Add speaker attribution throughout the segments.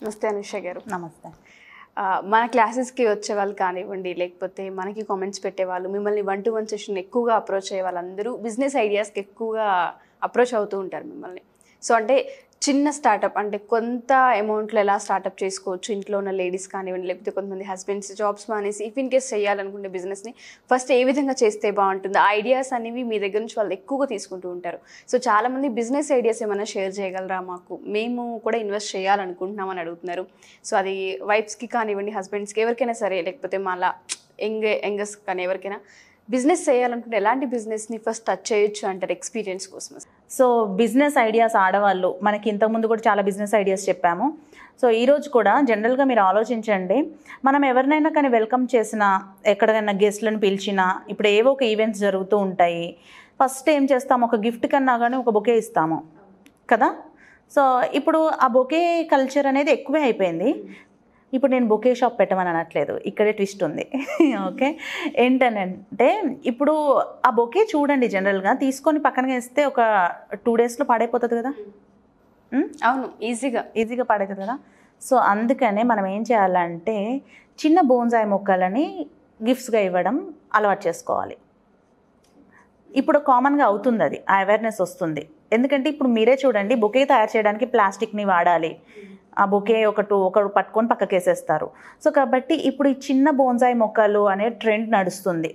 Speaker 1: నమస్తే అనుష గారు
Speaker 2: నమస్తే
Speaker 1: ఆ, మన క్లాసెస్కి వచ్చే వాళ్ళు కానివ్వండి లేకపోతే మనకి కామెంట్స్ పెట్టేవాళ్ళు మిమ్మల్ని వన్ టు వన్ సెషన్ ఎక్కువగా అప్రోచ్ అయ్యే వాళ్ళందరూ బిజినెస్ ఐడియాస్కి ఎక్కువగా అప్రోచ్ అవుతూ ఉంటారు మిమ్మల్ని సో అంటే చిన్న స్టార్టప్ అంటే కొంత అమౌంట్లో ఎలా స్టార్టప్ చేసుకోవచ్చు ఇంట్లో ఉన్న లేడీస్ కానివ్వండి లేకపోతే కొంతమంది హస్బెండ్స్ జాబ్స్ మానేసి ఇఫ్ ఇన్ కేస్ చేయాలనుకుంటే బిజినెస్ని ఫస్ట్ ఏ విధంగా చేస్తే బాగుంటుంది ఆ ఐడియాస్ అనేవి మీ దగ్గర నుంచి వాళ్ళు ఎక్కువగా తీసుకుంటూ ఉంటారు సో చాలామంది బిజినెస్ ఐడియాస్ ఏమైనా షేర్ చేయగలరా మాకు మేము కూడా ఇన్వెస్ట్ చేయాలనుకుంటున్నామని అడుగుతున్నారు సో అది వైఫ్స్కి కానివ్వండి హస్బెండ్స్కి ఎవరికైనా సరే లేకపోతే మళ్ళా యంగ్ యంగర్స్ కానీ ఎవరికైనా బిజినెస్ చేయాలనుకుంటే ఎలాంటి బిజినెస్ని ఫస్ట్ టచ్ చేయొచ్చు అంటారు ఎక్స్పీరియన్స్ కోసం
Speaker 2: సో బిజినెస్ ఐడియాస్ ఆడవాళ్ళు మనకి ఇంతకుముందు కూడా చాలా బిజినెస్ ఐడియాస్ చెప్పాము సో ఈరోజు కూడా జనరల్గా మీరు ఆలోచించండి మనం ఎవరినైనా కానీ వెల్కమ్ చేసినా ఎక్కడైనా గెస్ట్లను పిలిచినా ఇప్పుడు ఏవో ఒక ఈవెంట్స్ జరుగుతూ ఉంటాయి ఫస్ట్ ఏం చేస్తాము ఒక గిఫ్ట్ కన్నా కానీ ఒక బొకే ఇస్తాము కదా సో ఇప్పుడు ఆ బొకే కల్చర్ అనేది ఎక్కువే అయిపోయింది ఇప్పుడు నేను బొకే షాప్ పెట్టమని అనట్లేదు ఇక్కడే ట్విస్ట్ ఉంది ఓకే ఏంటనంటే ఇప్పుడు ఆ బొకే చూడండి జనరల్గా తీసుకొని పక్కన వేస్తే ఒక టూ డేస్లో పాడైపోతుంది కదా ఉమ్?
Speaker 1: అవును ఈజీగా
Speaker 2: ఈజీగా పాడవుతుంది కదా సో అందుకనే మనం ఏం చేయాలంటే చిన్న బోన్సాయి మొక్కలని గిఫ్ట్స్గా ఇవ్వడం అలవాటు చేసుకోవాలి ఇప్పుడు కామన్గా అవుతుంది అది ఆ అవేర్నెస్ వస్తుంది ఎందుకంటే ఇప్పుడు మీరే చూడండి బొకే తయారు చేయడానికి ప్లాస్టిక్ని వాడాలి ఆ బొకే ఒకటి ఒకడు పట్టుకొని పక్కకేసేస్తారు సో కాబట్టి ఇప్పుడు ఈ చిన్న బోన్సాయి మొక్కలు అనే ట్రెండ్ నడుస్తుంది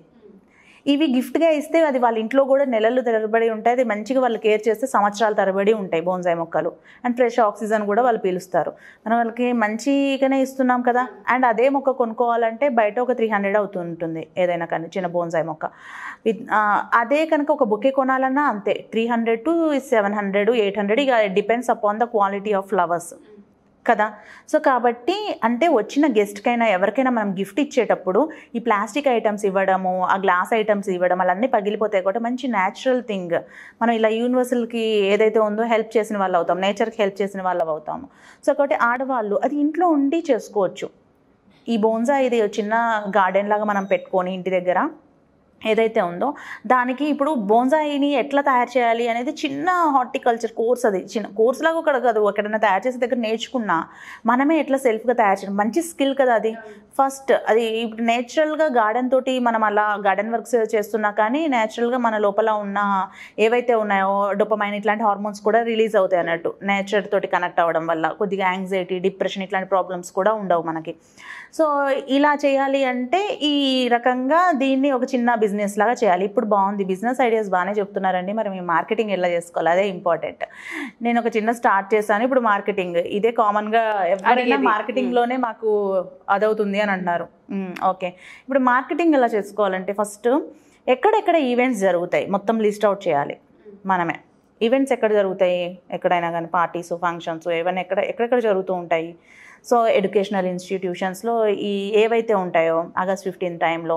Speaker 2: ఇవి గిఫ్ట్గా ఇస్తే అది వాళ్ళ ఇంట్లో కూడా నెలలు తరబడి ఉంటాయి అది మంచిగా వాళ్ళు కేర్ చేస్తే సంవత్సరాల తరబడి ఉంటాయి బోన్సాయి మొక్కలు అండ్ ఫ్రెష్ ఆక్సిజన్ కూడా వాళ్ళు పీలుస్తారు మనం వాళ్ళకి మంచిగానే ఇస్తున్నాం కదా అండ్ అదే మొక్క కొనుక్కోవాలంటే బయట ఒక త్రీ హండ్రెడ్ అవుతుంటుంది ఏదైనా కానీ చిన్న బోన్సాయి మొక్క విత్ ఆ, అదే కనుక ఒక బుకే కొనాలన్నా అంతే three hundred to seven hundred eight hundred ఇక depends upon the quality of flowers కదా సో కాబట్టి అంటే వచ్చిన గెస్ట్కైనా ఎవరికైనా మనం గిఫ్ట్ ఇచ్చేటప్పుడు ఈ ప్లాస్టిక్ ఐటమ్స్ ఇవ్వడము ఆ గ్లాస్ ఐటమ్స్ ఇవ్వడం అలా అన్నీ పగిలిపోతాయి కూడా మంచి న్యాచురల్ థింగ్ మనం ఇలా యూనివర్సల్కి ఏదైతే ఉందో హెల్ప్ చేసిన వాళ్ళు అవుతాం నేచర్కి హెల్ప్ చేసిన వాళ్ళు అవుతాము సో కాబట్టి ఆడవాళ్ళు అది ఇంట్లో ఉండి చేసుకోవచ్చు ఈ బోన్సా ఇది చిన్న గార్డెన్ లాగా మనం పెట్టుకొని ఇంటి దగ్గర ఏదైతే ఉందో దానికి ఇప్పుడు బోన్సాయిని ఎట్లా తయారు చేయాలి అనేది చిన్న హార్టికల్చర్ కోర్స్ అది చిన్న కోర్స్ లాగా ఒకటి కాదు ఎక్కడైనా తయారు చేసే దగ్గర నేర్చుకున్నా మనమే ఎట్లా సెల్ఫ్గా తయారు చేయడం మంచి స్కిల్ కదా అది ఫస్ట్ అది ఇప్పుడు నేచురల్గా గార్డెన్ తోటి మనం అలా గార్డెన్ వర్క్స్ చేస్తున్నా కానీ నేచురల్గా మన లోపల ఉన్న ఏవైతే ఉన్నాయో డొపమైన్ ఇట్లాంటి హార్మోన్స్ కూడా రిలీజ్ అవుతాయి అన్నట్టు నేచర్ తోటి కనెక్ట్ అవ్వడం వల్ల కొద్దిగా యాంగ్జైటీ డిప్రెషన్ ఇట్లాంటి ప్రాబ్లమ్స్ కూడా ఉండవు మనకి సో ఇలా చేయాలి అంటే ఈ రకంగా దీన్ని ఒక చిన్న బిజినెస్ లాగా చేయాలి ఇప్పుడు బాగుంది బిజినెస్ ఐడియాస్ బాగానే చెప్తున్నారండి మరి మీ మార్కెటింగ్ ఎలా చేసుకోవాలి అదే ఇంపార్టెంట్ నేను ఒక చిన్న స్టార్ట్ చేశాను ఇప్పుడు మార్కెటింగ్ ఇదే కామన్గా ఎవరైనా
Speaker 1: అడిగేది.
Speaker 2: మార్కెటింగ్లోనే మాకు అదవుతుంది అని అంటున్నారు ఓకే ఇప్పుడు మార్కెటింగ్ ఎలా చేసుకోవాలంటే ఫస్ట్ ఎక్కడెక్కడ ఈవెంట్స్ జరుగుతాయి మొత్తం లిస్ట్ అవుట్ చేయాలి మనమే ఈవెంట్స్ ఎక్కడ జరుగుతాయి ఎక్కడైనా కానీ పార్టీస్ ఫంక్షన్స్ ఏవైనా ఎక్కడ ఎక్కడెక్కడ జరుగుతూ ఉంటాయి సో ఎడ్యుకేషనల్ ఇన్స్టిట్యూషన్స్లో ఈ ఏవైతే ఉంటాయో ఆగస్ట్ ఫిఫ్టీన్ టైంలో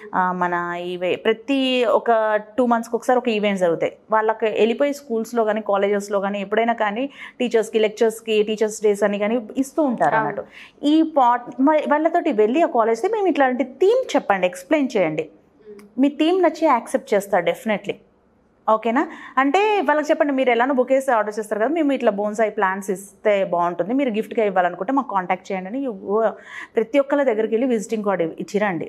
Speaker 2: మన ఇవే ప్రతి ఒక టూ మంత్స్కి ఒకసారి ఒక ఈవెంట్స్ జరుగుతాయి వాళ్ళకి వెళ్ళిపోయి స్కూల్స్లో కానీ కాలేజెస్లో కానీ ఎప్పుడైనా కానీ టీచర్స్కి లెక్చర్స్కి టీచర్స్ డేస్ అని కానీ ఇస్తూ ఉంటారు అన్నట్టు ఈ పాట్ మరి వాళ్ళతోటి వెళ్ళి ఆ కాలేజ్కి మేము ఇట్లాంటి థీమ్ చెప్పండి ఎక్స్ప్లెయిన్ చేయండి మీ థీమ్ నచ్చి యాక్సెప్ట్ చేస్తారు డెఫినెట్లీ ఓకేనా అంటే వాళ్ళకి చెప్పండి మీరు ఎలానో బుకేస్ ఆర్డర్ చేస్తారు కదా మేము ఇట్లా బోన్సాయి ప్లాన్స్ ఇస్తే బాగుంటుంది మీరు గిఫ్ట్గా ఇవ్వాలనుకుంటే మాకు కాంటాక్ట్ చేయండి అని you- ప్రతి ఒక్కళ్ళ దగ్గరికి వెళ్ళి విజిటింగ్ కార్డ్ ఇచ్చిరండి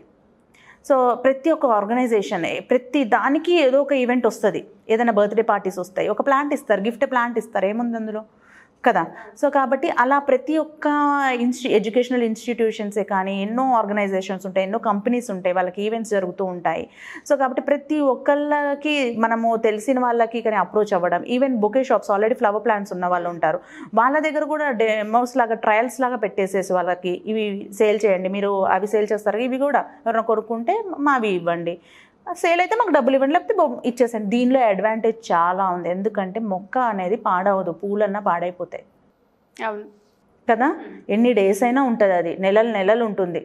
Speaker 2: సో ప్రతి ఒక్క ఆర్గనైజేషన్ ప్రతి దానికి ఏదో ఒక ఈవెంట్ వస్తుంది ఏదైనా బర్త్డే పార్టీస్ వస్తాయి ఒక ప్లాంట్ ఇస్తారు గిఫ్ట్ ప్లాంట్ ఇస్తారు ఏముంది అందులో కదా సో కాబట్టి అలా ప్రతి ఒక్క ఇన్స్టి ఎడ్యుకేషనల్ ఇన్స్టిట్యూషన్సే కానీ ఎన్నో ఆర్గనైజేషన్స్ ఉంటాయి ఎన్నో కంపెనీస్ ఉంటాయి వాళ్ళకి ఈవెంట్స్ జరుగుతూ ఉంటాయి సో కాబట్టి ప్రతి ఒక్కళ్ళకి మనము తెలిసిన వాళ్ళకి కానీ అప్రోచ్ అవ్వడం even bouquet shops already flower plants ఉన్న వాళ్ళు ఉంటారు వాళ్ళ దగ్గర కూడా డెమోస్ లాగా ట్రయల్స్ లాగా పెట్టేసేసి వాళ్ళకి ఇవి సేల్ చేయండి మీరు అవి సేల్ చేస్తారు ఇవి కూడా ఎవరైనా కొనుక్కుంటే మావి ఇవ్వండి సేల్ అయితే మాకు డబ్బులు ఇవ్వండి లేకపోతే బొ- ఇచ్చేసండి దీనిలో అడ్వాంటేజ్ చాలా ఉంది ఎందుకంటే మొక్క అనేది పాడవదు పూలన్నా పాడైపోతాయి
Speaker 1: అవును
Speaker 2: కదా ఎన్ని డేస్ అయినా ఉంటుంది అది నెలలు నెలలు ఉంటుంది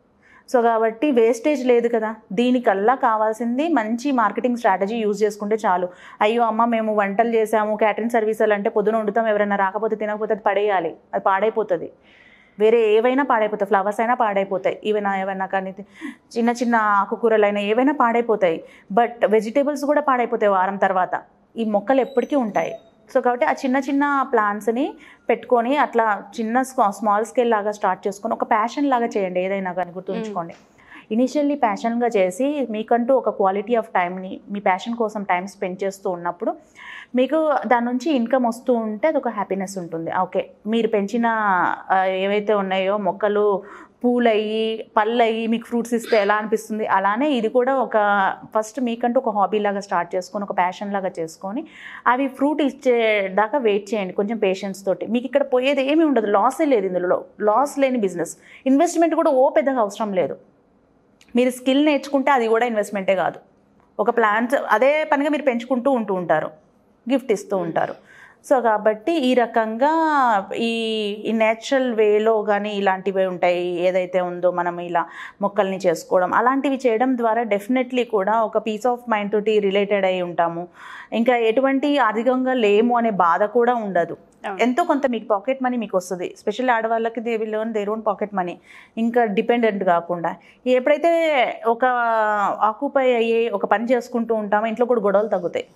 Speaker 2: సో కాబట్టి వేస్టేజ్ లేదు కదా దీనికల్లా కావాల్సింది మంచి మార్కెటింగ్ స్ట్రాటజీ యూజ్ చేసుకుంటే చాలు అయ్యో అమ్మ మేము వంటలు చేసాము క్యాటరింగ్ సర్వీసులు అంటే పొద్దున వండుతాం ఎవరైనా రాకపోతే తినకపోతే అది పడేయాలి అది పాడైపోతుంది వేరే ఏవైనా పాడైపోతాయి ఫ్లవర్స్ అయినా పాడైపోతాయి ఈవెన్ ఏవైనా కానీ చిన్న చిన్న ఆకుకూరలైనా ఏవైనా పాడైపోతాయి బట్ వెజిటేబుల్స్ కూడా పాడైపోతాయి వారం తర్వాత ఈ మొక్కలు ఎప్పటికీ ఉంటాయి సో కాబట్టి ఆ చిన్న చిన్న ప్లాన్స్ని పెట్టుకొని అట్లా చిన్న స్మాల్ స్కేల్ లాగా స్టార్ట్ చేసుకొని ఒక ప్యాషన్ లాగా చేయండి ఏదైనా కానీ గుర్తుంచుకోండి ఇనిషియల్లీ ప్యాషన్గా చేసి మీకంటూ ఒక క్వాలిటీ ఆఫ్ టైంని మీ ప్యాషన్ కోసం టైం స్పెండ్ చేస్తూ ఉన్నప్పుడు మీకు దాని నుంచి ఇన్కమ్ వస్తూ ఉంటే అది ఒక హ్యాపీనెస్ ఉంటుంది ఓకే మీరు పెంచిన ఆ, ఏవైతే ఉన్నాయో మొక్కలు పూలయ్యి పళ్ళయ్యి మీకు ఫ్రూట్స్ ఇస్తే ఎలా అనిపిస్తుంది అలానే ఇది కూడా ఒక ఫస్ట్ మీకంటూ ఒక హాబీ లాగా స్టార్ట్ చేసుకొని ఒక ప్యాషన్ లాగా చేసుకొని అవి ఫ్రూట్ ఇచ్చేదాకా వెయిట్ చేయండి కొంచెం పేషెన్స్ తోటి మీకు ఇక్కడ పోయేది ఏమీ ఉండదు లాసే లేదు ఇందులో లాస్ లేని బిజినెస్ ఇన్వెస్ట్మెంట్ కూడా ఓ పెద్దగా అవసరం లేదు మీరు స్కిల్ నేర్చుకుంటే అది కూడా ఇన్వెస్ట్మెంటే కాదు ఒక ప్లాన్స్ అదే పనిగా మీరు పెంచుకుంటూ ఉంటూ ఉంటారు గిఫ్ట్ ఇస్తూ ఉంటారు సో కాబట్టి ఈ రకంగా ఈ ఈ నేచురల్ వేలో కానీ ఇలాంటివి ఉంటాయి ఏదైతే ఉందో మనం ఇలా మొక్కల్ని చేసుకోవడం అలాంటివి చేయడం ద్వారా డెఫినెట్లీ కూడా ఒక పీస్ ఆఫ్ మైండ్ తోటి రిలేటెడ్ అయి ఉంటాము ఇంకా ఎటువంటి ఆర్థికంగా లేము అనే బాధ కూడా ఉండదు
Speaker 1: అవును.
Speaker 2: ఎంతో కొంత మీకు పాకెట్ మనీ మీకు వస్తుంది స్పెషల్ ఆడవాళ్ళకి they will learn their own pocket money ఇంకా డిపెండెంట్ కాకుండా ఎప్పుడైతే ఒక ఆక్యుపై అయ్యి ఒక పని చేసుకుంటూ ఉంటామో ఇంట్లో కూడా గొడవలు తగ్గుతాయి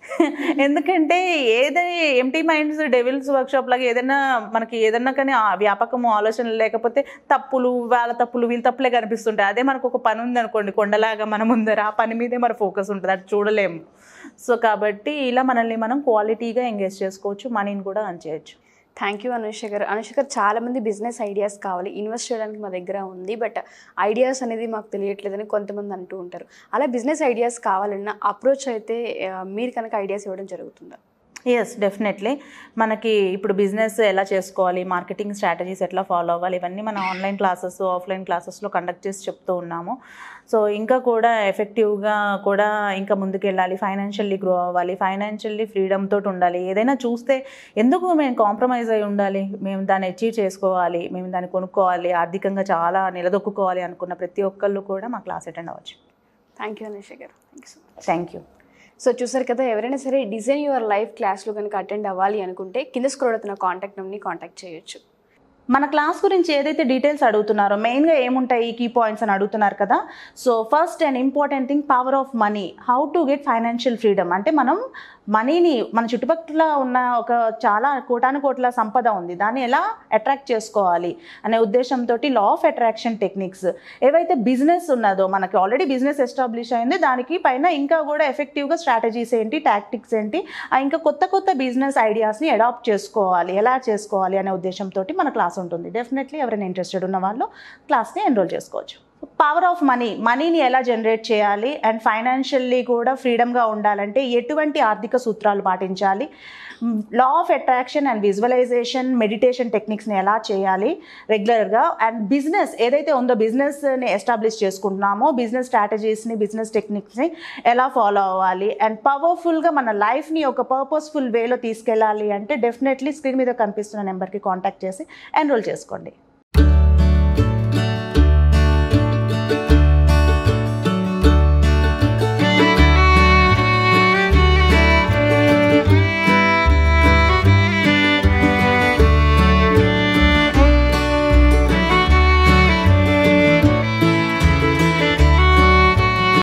Speaker 2: ఎందుకంటే ఏదైనా ఎంటీ మైండ్స్ డెవిల్స్ వర్క్షాప్ లాగా ఏదైనా మనకి ఏదైనా కానీ ఆ వ్యాపకము ఆలోచనలు లేకపోతే తప్పులు వాళ్ళ తప్పులు వీళ్ళ తప్పులే కనిపిస్తుంటాయి అదే మనకు ఒక పని ఉంది అనుకోండి కొండలాగా మన ముందర ఆ పని మీదే మన ఫోకస్ ఉంటుంది అది చూడలేము సో కాబట్టి ఇలా మనల్ని మనం క్వాలిటీగా ఎంగేజ్ చేసుకోవచ్చు మనీని కూడా అన్ చేయొచ్చు
Speaker 1: థ్యాంక్ యూ అనుష గారు అనుష గారు చాలా మంది బిజినెస్ ఐడియాస్ కావాలి ఇన్వెస్ట్ చేయడానికి మా దగ్గర ఉంది బట్ ఐడియాస్ అనేది మాకు తెలియట్లేదని కొంతమంది అంటూ ఉంటారు అలా బిజినెస్ ఐడియాస్ కావాలన్నా అప్రోచ్ అయితే ఆ, మీరు కనుక ఐడియాస్ ఇవ్వడం జరుగుతుందా
Speaker 2: ఎస్ డెఫినెట్లీ మనకి ఇప్పుడు బిజినెస్ ఎలా చేసుకోవాలి మార్కెటింగ్ స్ట్రాటజీస్ ఎట్లా ఫాలో అవ్వాలి ఇవన్నీ మన ఆన్లైన్ క్లాసెస్ ఆఫ్లైన్ క్లాసెస్లో కండక్ట్ చేసి చెప్తూ ఉన్నాము సో ఇంకా కూడా ఎఫెక్టివ్గా కూడా ఇంకా ముందుకెళ్ళాలి ఫైనాన్షియల్లీ గ్రో అవ్వాలి ఫైనాన్షియల్లీ ఫ్రీడమ్ తోటి ఉండాలి ఏదైనా చూస్తే ఎందుకు మేము కాంప్రమైజ్ అయి ఉండాలి మేము దాన్ని అచీవ్ చేసుకోవాలి మేము దాన్ని కొనుక్కోవాలి ఆర్థికంగా చాలా నిలదొక్కుకోవాలి అనుకున్న ప్రతి ఒక్కళ్ళు కూడా మా క్లాస్ అటెండ్ అవ్వచ్చు
Speaker 1: thank you Anusha garu thank you so much
Speaker 2: thank you
Speaker 1: so చూసారు కదా ఎవరైనా సరే డిజైన్ యువర్ లైఫ్ క్లాస్లో కనుక అటెండ్ అవ్వాలి అనుకుంటే కింద స్క్రోల్ అవుతున్న కాంటాక్ట్ నెంబర్ని కాంటాక్ట్ చేయొచ్చు
Speaker 2: మన క్లాస్ గురించి ఏదైతే డీటెయిల్స్ అడుగుతున్నారో మెయిన్గా ఏముంటాయి కీ పాయింట్స్ అని అడుగుతున్నారు కదా so first and important thing power of money how to get financial freedom అంటే మనం మనీని మన చుట్టుపక్కల ఉన్న ఒక చాలా కోటాను కోట్ల సంపద ఉంది దాన్ని ఎలా అట్రాక్ట్ చేసుకోవాలి అనే ఉద్దేశంతో లా ఆఫ్ అట్రాక్షన్ టెక్నిక్స్ ఏవైతే బిజినెస్ ఉన్నదో మనకి ఆల్రెడీ బిజినెస్ ఎస్టాబ్లిష్ అయింది దానికి పైన ఇంకా కూడా ఎఫెక్టివ్గా స్ట్రాటజీస్ ఏంటి టాక్టిక్స్ ఏంటి ఆ ఇంకా కొత్త కొత్త బిజినెస్ ఐడియాస్ని అడాప్ట్ చేసుకోవాలి ఎలా చేసుకోవాలి అనే ఉద్దేశంతో మన క్లాస్ ఉంటుంది డెఫినెట్లీ ఎవరైనా ఇంట్రెస్టెడ్ ఉన్న వాళ్ళు క్లాస్ని ఎన్రోల్ చేసుకోవచ్చు పవర్ ఆఫ్ మనీ మనీని ఎలా జనరేట్ చేయాలి అండ్ ఫైనాన్షియల్లీ కూడా ఫ్రీడమ్గా ఉండాలంటే ఎటువంటి ఆర్థిక సూత్రాలు పాటించాలి law of attraction and visualisation meditation టెక్నిక్స్ని ఎలా చేయాలి రెగ్యులర్గా అండ్ బిజినెస్ ఏదైతే ఉందో బిజినెస్ని ఎస్టాబ్లిష్ చేసుకుంటున్నామో బిజినెస్ స్ట్రాటజీస్ని బిజినెస్ టెక్నిక్స్ని ఎలా ఫాలో అవ్వాలి అండ్ పవర్ఫుల్గా మన లైఫ్ని ఒక పర్పస్ఫుల్ వేలో తీసుకెళ్ళాలి అంటే డెఫినెట్లీ స్క్రీన్ మీద కనిపిస్తున్న నెంబర్కి కాంటాక్ట్ చేసి ఎన్రోల్ చేసుకోండి